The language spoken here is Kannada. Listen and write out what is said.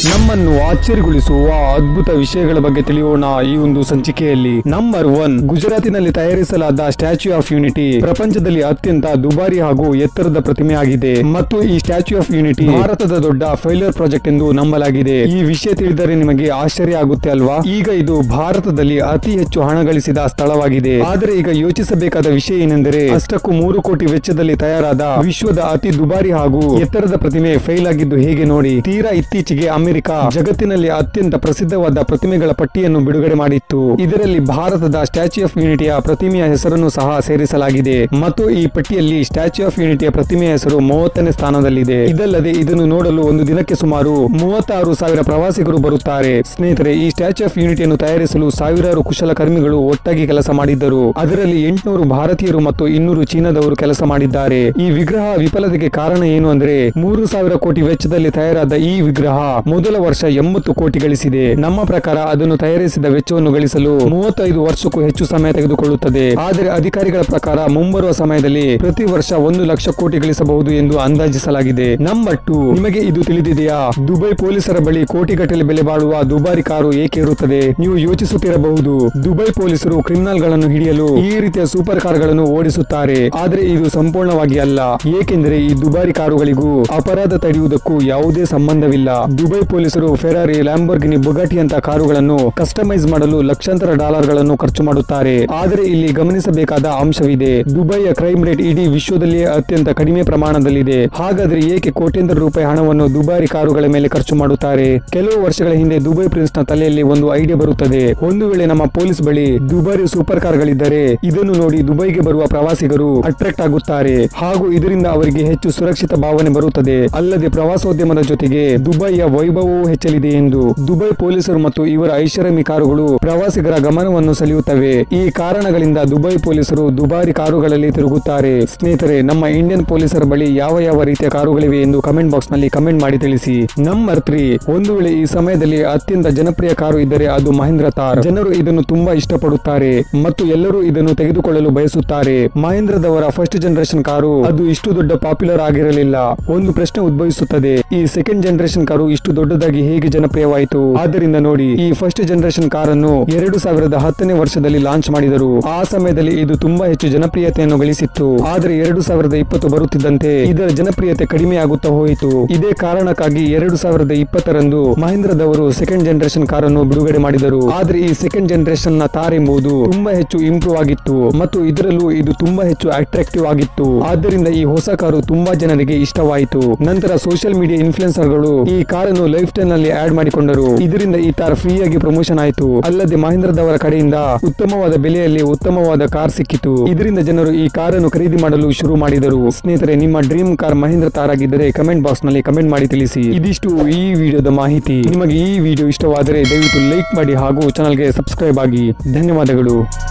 ನಮ್ಮನ್ನು ಆಶ್ಚರ್ಯಗೊಳಿಸುವ ಅದ್ಭುತ ವಿಷಯಗಳ ಬಗ್ಗೆ ತಿಳಿಯೋಣ ಈ ಒಂದು ಸಂಚಿಕೆಯಲ್ಲಿ ನಂಬರ್ ಒನ್ ಗುಜರಾತಿನಲ್ಲಿ ತಯಾರಿಸಲಾದ ಸ್ಟ್ಯಾಚ್ಯೂ ಆಫ್ ಯೂನಿಟಿ ಪ್ರಪಂಚದಲ್ಲಿ ಅತ್ಯಂತ ದುಬಾರಿ ಹಾಗೂ ಎತ್ತರದ ಪ್ರತಿಮೆ ಆಗಿದೆ ಮತ್ತು ಈ ಸ್ಟ್ಯಾಚ್ಯೂ ಆಫ್ ಯೂನಿಟಿ ಭಾರತದ ದೊಡ್ಡ ಫೈಲರ್ ಪ್ರಾಜೆಕ್ಟ್ ಎಂದು ನಂಬಲಾಗಿದೆ ಈ ವಿಷಯ ತಿಳಿದರೆ ನಿಮಗೆ ಆಶ್ಚರ್ಯ ಆಗುತ್ತೆ ಅಲ್ವಾ ಈಗ ಇದು ಭಾರತದಲ್ಲಿ ಅತಿ ಹೆಚ್ಚು ಹಣ ಗಳಿಸಿದ ಸ್ಥಳವಾಗಿದೆ ಆದರೆ ಈಗ ಯೋಚಿಸಬೇಕಾದ ವಿಷಯ ಏನೆಂದರೆ ಅಷ್ಟಕ್ಕೂ ಮೂರು ಕೋಟಿ ವೆಚ್ಚದಲ್ಲಿ ತಯಾರಾದ ವಿಶ್ವದ ಅತಿ ದುಬಾರಿ ಹಾಗೂ ಎತ್ತರದ ಪ್ರತಿಮೆ ಫೇಲ್ ಆಗಿದ್ದು ಹೇಗೆ ನೋಡಿ ತೀರಾ ಇತ್ತೀಚೆಗೆ ಅಮೆರಿಕ ಜಗತ್ತಿನಲ್ಲಿ ಅತ್ಯಂತ ಪ್ರಸಿದ್ಧವಾದ ಪ್ರತಿಮೆಗಳ ಪಟ್ಟಿಯನ್ನು ಬಿಡುಗಡೆ ಮಾಡಿತ್ತು ಇದರಲ್ಲಿ ಭಾರತದ ಸ್ಟ್ಯಾಚ್ಯೂ ಆಫ್ ಯೂನಿಟಿಯ ಪ್ರತಿಮೆಯ ಹೆಸರನ್ನು ಸಹ ಸೇರಿಸಲಾಗಿದೆ ಮತ್ತು ಈ ಪಟ್ಟಿಯಲ್ಲಿ ಸ್ಟ್ಯಾಚ್ಯೂ ಆಫ್ ಯೂನಿಟಿಯ ಪ್ರತಿಮೆಯ ಹೆಸರು ಮೂವತ್ತನೇ ಸ್ಥಾನದಲ್ಲಿದೆ ಇದಲ್ಲದೆ ಇದನ್ನು ನೋಡಲು ಒಂದು ದಿನಕ್ಕೆ ಸುಮಾರು ಮೂವತ್ತಾರು ಸಾವಿರ ಪ್ರವಾಸಿಗರು ಬರುತ್ತಾರೆ ಸ್ನೇಹಿತರೆ ಈ ಸ್ಟ್ಯಾಚ್ಯೂ ಆಫ್ ಯೂನಿಟಿಯನ್ನು ತಯಾರಿಸಲು ಸಾವಿರಾರು ಕುಶಲಕರ್ಮಿಗಳು ಒಟ್ಟಾಗಿ ಕೆಲಸ ಮಾಡಿದ್ದರು ಅದರಲ್ಲಿ ಎಂಟುನೂರು ಭಾರತೀಯರು ಮತ್ತು ಇನ್ನೂರು ಚೀನಾದವರು ಕೆಲಸ ಮಾಡಿದ್ದಾರೆ ಈ ವಿಗ್ರಹ ವಿಫಲತೆಗೆ ಕಾರಣ ಏನು ಅಂದ್ರೆ ಮೂರು ಸಾವಿರ ಕೋಟಿ ವೆಚ್ಚದಲ್ಲಿ ತಯಾರಾದ ಈ ವಿಗ್ರಹ ಮೊದಲ ವರ್ಷ ಎಂಬತ್ತು ಕೋಟಿ ಗಳಿಸಿದೆ ನಮ್ಮ ಪ್ರಕಾರ ಅದನ್ನು ತಯಾರಿಸಿದ ವೆಚ್ಚವನ್ನು ಗಳಿಸಲು ಮೂವತ್ತೈದು ವರ್ಷಕ್ಕೂ ಹೆಚ್ಚು ಸಮಯ ತೆಗೆದುಕೊಳ್ಳುತ್ತದೆ ಆದರೆ ಅಧಿಕಾರಿಗಳ ಪ್ರಕಾರ ಮುಂಬರುವ ಸಮಯದಲ್ಲಿ ಪ್ರತಿ ವರ್ಷ ಒಂದು ಲಕ್ಷ ಕೋಟಿ ಗಳಿಸಬಹುದು ಎಂದು ಅಂದಾಜಿಸಲಾಗಿದೆ ನಂಬರ್ ಟು ನಿಮಗೆ ಇದು ತಿಳಿದಿದೆಯಾ ದುಬೈ ಪೊಲೀಸರ ಬಳಿ ಕೋಟಿಗಟ್ಟಲೆ ಬೆಲೆ ಬಾಳುವ ದುಬಾರಿ ಕಾರು ಏಕೆ ಇರುತ್ತದೆ ನೀವು ಯೋಚಿಸುತ್ತಿರಬಹುದು ದುಬೈ ಪೊಲೀಸರು ಕ್ರಿಮಿನಲ್ ಗಳನ್ನು ಹಿಡಿಯಲು ಈ ರೀತಿಯ ಸೂಪರ್ ಕಾರ್ ಗಳನ್ನು ಓಡಿಸುತ್ತಾರೆ ಆದರೆ ಇದು ಸಂಪೂರ್ಣವಾಗಿ ಅಲ್ಲ ಏಕೆಂದರೆ ಈ ದುಬಾರಿ ಕಾರುಗಳಿಗೂ ಅಪರಾಧ ತಡೆಯುವುದಕ್ಕೂ ಯಾವುದೇ ಸಂಬಂಧವಿಲ್ಲ ದುಬೈ ಪೊಲೀಸರು ಫೆರಾರಿ ಲ್ಯಾಂಬೋರ್ಗಿನಿ ಬುಗಾಟಿ ಅಂತ ಕಾರುಗಳನ್ನು ಕಸ್ಟಮೈಸ್ ಮಾಡಲು ಲಕ್ಷಾಂತರ ಡಾಲರ್ ಗಳನ್ನು ಖರ್ಚು ಮಾಡುತ್ತಾರೆ ಆದರೆ ಇಲ್ಲಿ ಗಮನಿಸಬೇಕಾದ ಅಂಶವಿದೆ ದುಬೈಯ ಕ್ರೈಮ್ ರೇಟ್ ಇಡೀ ವಿಶ್ವದಲ್ಲಿಯೇ ಅತ್ಯಂತ ಕಡಿಮೆ ಪ್ರಮಾಣದಲ್ಲಿದೆ ಹಾಗಾದ್ರೆ ಏಕೆ ಕೋಟ್ಯಂತರ ರೂಪಾಯಿ ಹಣವನ್ನು ದುಬಾರಿ ಕಾರುಗಳ ಮೇಲೆ ಖರ್ಚು ಮಾಡುತ್ತಾರೆ ಕೆಲವು ವರ್ಷಗಳ ಹಿಂದೆ ದುಬೈ ಪ್ರಿನ್ಸ್ ನ ತಲೆಯಲ್ಲಿ ಒಂದು ಐಡಿಯಾ ಬರುತ್ತದೆ ಒಂದು ವೇಳೆ ನಮ್ಮ ಪೊಲೀಸ್ ಬಳಿ ದುಬಾರಿ ಸೂಪರ್ ಕಾರ್ಗಳಿದ್ದರೆ ಇದನ್ನು ನೋಡಿ ದುಬೈಗೆ ಬರುವ ಪ್ರವಾಸಿಗರು ಅಟ್ರಾಕ್ಟ್ ಆಗುತ್ತಾರೆ ಹಾಗೂ ಇದರಿಂದ ಅವರಿಗೆ ಹೆಚ್ಚು ಸುರಕ್ಷಿತ ಭಾವನೆ ಬರುತ್ತದೆ ಅಲ್ಲದೆ ಪ್ರವಾಸೋದ್ಯಮದ ಜೊತೆಗೆ ದುಬೈಯ ವೈಭವವೂ ಹೆಚ್ಚಲಿದೆ ಎಂದು ದುಬೈ ಪೊಲೀಸರು ಮತ್ತು ಇವರ ಐಷಾರಾಮಿ ಕಾರುಗಳು ಪ್ರವಾಸಿಗರ ಗಮನವನ್ನು ಸೆಳೆಯುತ್ತವೆ ಈ ಕಾರಣಗಳಿಂದ ದುಬೈ ಪೊಲೀಸರು ದುಬಾರಿ ಕಾರುಗಳಲ್ಲಿ ತಿರುಗುತ್ತಾರೆ ಸ್ನೇಹಿತರೆ ನಮ್ಮ ಇಂಡಿಯನ್ ಪೊಲೀಸರ ಬಳಿ ಯಾವ ಯಾವ ರೀತಿಯ ಕಾರುಗಳಿವೆ ಎಂದು ಕಮೆಂಟ್ ಬಾಕ್ಸ್ ನಲ್ಲಿ ಕಮೆಂಟ್ ಮಾಡಿ ತಿಳಿಸಿ ನಂಬರ್ ತ್ರೀ ಒಂದು ವೇಳೆ ಈ ಸಮಯದಲ್ಲಿ ಅತ್ಯಂತ ಜನಪ್ರಿಯ ಕಾರು ಇದ್ದರೆ ಅದು ಮಹೇಂದ್ರ ತಾರ್ ಜನರು ಇದನ್ನು ತುಂಬಾ ಇಷ್ಟಪಡುತ್ತಾರೆ ಮತ್ತು ಎಲ್ಲರೂ ಇದನ್ನು ತೆಗೆದುಕೊಳ್ಳಲು ಬಯಸುತ್ತಾರೆ ಮಹೇಂದ್ರದವರ ಫಸ್ಟ್ ಜನರೇಷನ್ ಕಾರು ಅದು ಇಷ್ಟು ದೊಡ್ಡ ಪಾಪ್ಯುಲರ್ ಆಗಿರಲಿಲ್ಲ ಒಂದು ಪ್ರಶ್ನೆ ಉದ್ಭವಿಸುತ್ತದೆ ಈ ಸೆಕೆಂಡ್ ಜನರೇಷನ್ ಕಾರು ಇಷ್ಟು ದೊಡ್ಡದಾಗಿ ಹೇಗೆ ಜನಪ್ರಿಯವಾಯಿತು ಆದ್ದರಿಂದ ನೋಡಿ ಈ ಫಸ್ಟ್ ಜನರೇಷನ್ ಕಾರನ್ನು ಎರಡು ಸಾವಿರದ ಹತ್ತನೇ ವರ್ಷದಲ್ಲಿ ಲಾಂಚ್ ಮಾಡಿದರು ಆ ಸಮಯದಲ್ಲಿ ಇದು ತುಂಬಾ ಹೆಚ್ಚು ಜನಪ್ರಿಯತೆಯನ್ನು ಗಳಿಸಿತ್ತು ಆದರೆ ಎರಡು ಸಾವಿರದ ಇಪ್ಪತ್ತು ಬರುತ್ತಿದ್ದಂತೆ ಇದರ ಜನಪ್ರಿಯತೆ ಕಡಿಮೆಯಾಗುತ್ತಾ ಹೋಯಿತು ಇದೇ ಕಾರಣಕ್ಕಾಗಿ ಎರಡು ಸಾವಿರದ ಇಪ್ಪತ್ತರಂದು ಮಹೇಂದ್ರದವರು ಸೆಕೆಂಡ್ ಜನರೇಷನ್ ಕಾರನ್ನು ಬಿಡುಗಡೆ ಮಾಡಿದರು ಆದರೆ ಈ ಸೆಕೆಂಡ್ ಜನರೇಷನ್ ನ ತಾರ್ ಎಂಬುದು ತುಂಬಾ ಹೆಚ್ಚು ಇಂಪ್ರೂವ್ ಆಗಿತ್ತು ಮತ್ತು ಇದರಲ್ಲೂ ಇದು ತುಂಬಾ ಹೆಚ್ಚು ಅಟ್ರಾಕ್ಟಿವ್ ಆಗಿತ್ತು ಆದ್ದರಿಂದ ಈ ಹೊಸ ಕಾರು ತುಂಬಾ ಜನರಿಗೆ ಇಷ್ಟವಾಯಿತು ನಂತರ ಸೋಷಿಯಲ್ ಮೀಡಿಯಾ ಇನ್ಫ್ಲುಯೆನ್ಸರ್ ಗಳು ಈ ಕಾರನ್ನು ಲೈಫ್ ಸ್ಟೈಲ್ ನಲ್ಲಿ ಆಡ್ ಮಾಡಿಕೊಂಡರು ಇದರಿಂದ ಈ ಕಾರ್ ಫ್ರೀ ಆಗಿ ಪ್ರಮೋಷನ್ ಆಯಿತು ಅಲ್ಲದೆ ಮಹೇಂದ್ರದವರ ಕಡೆಯಿಂದ ಉತ್ತಮವಾದ ಬೆಲೆಯಲ್ಲಿ ಉತ್ತಮವಾದ ಕಾರ್ ಸಿಕ್ಕಿತು ಇದರಿಂದ ಜನರು ಈ ಕಾರನ್ನು ಖರೀದಿ ಮಾಡಲು ಶುರು ಮಾಡಿದರು ಸ್ನೇಹಿತರೆ ನಿಮ್ಮ ಡ್ರೀಮ್ ಕಾರ್ ಮಹೇಂದ್ರ ತಾರ್ ಆಗಿದ್ದರೆ ಕಮೆಂಟ್ ಬಾಕ್ಸ್ ನಲ್ಲಿ ಕಮೆಂಟ್ ಮಾಡಿ ತಿಳಿಸಿ ಇದಿಷ್ಟು ಈ ವಿಡಿಯೋದ ಮಾಹಿತಿ ನಿಮಗೆ ಈ ವಿಡಿಯೋ ಇಷ್ಟವಾದರೆ ದಯವಿಟ್ಟು ಲೈಕ್ ಮಾಡಿ ಹಾಗೂ ಚಾನಲ್ಗೆ ಸಬ್ಸ್ಕ್ರೈಬ್ ಆಗಿ ಧನ್ಯವಾದಗಳು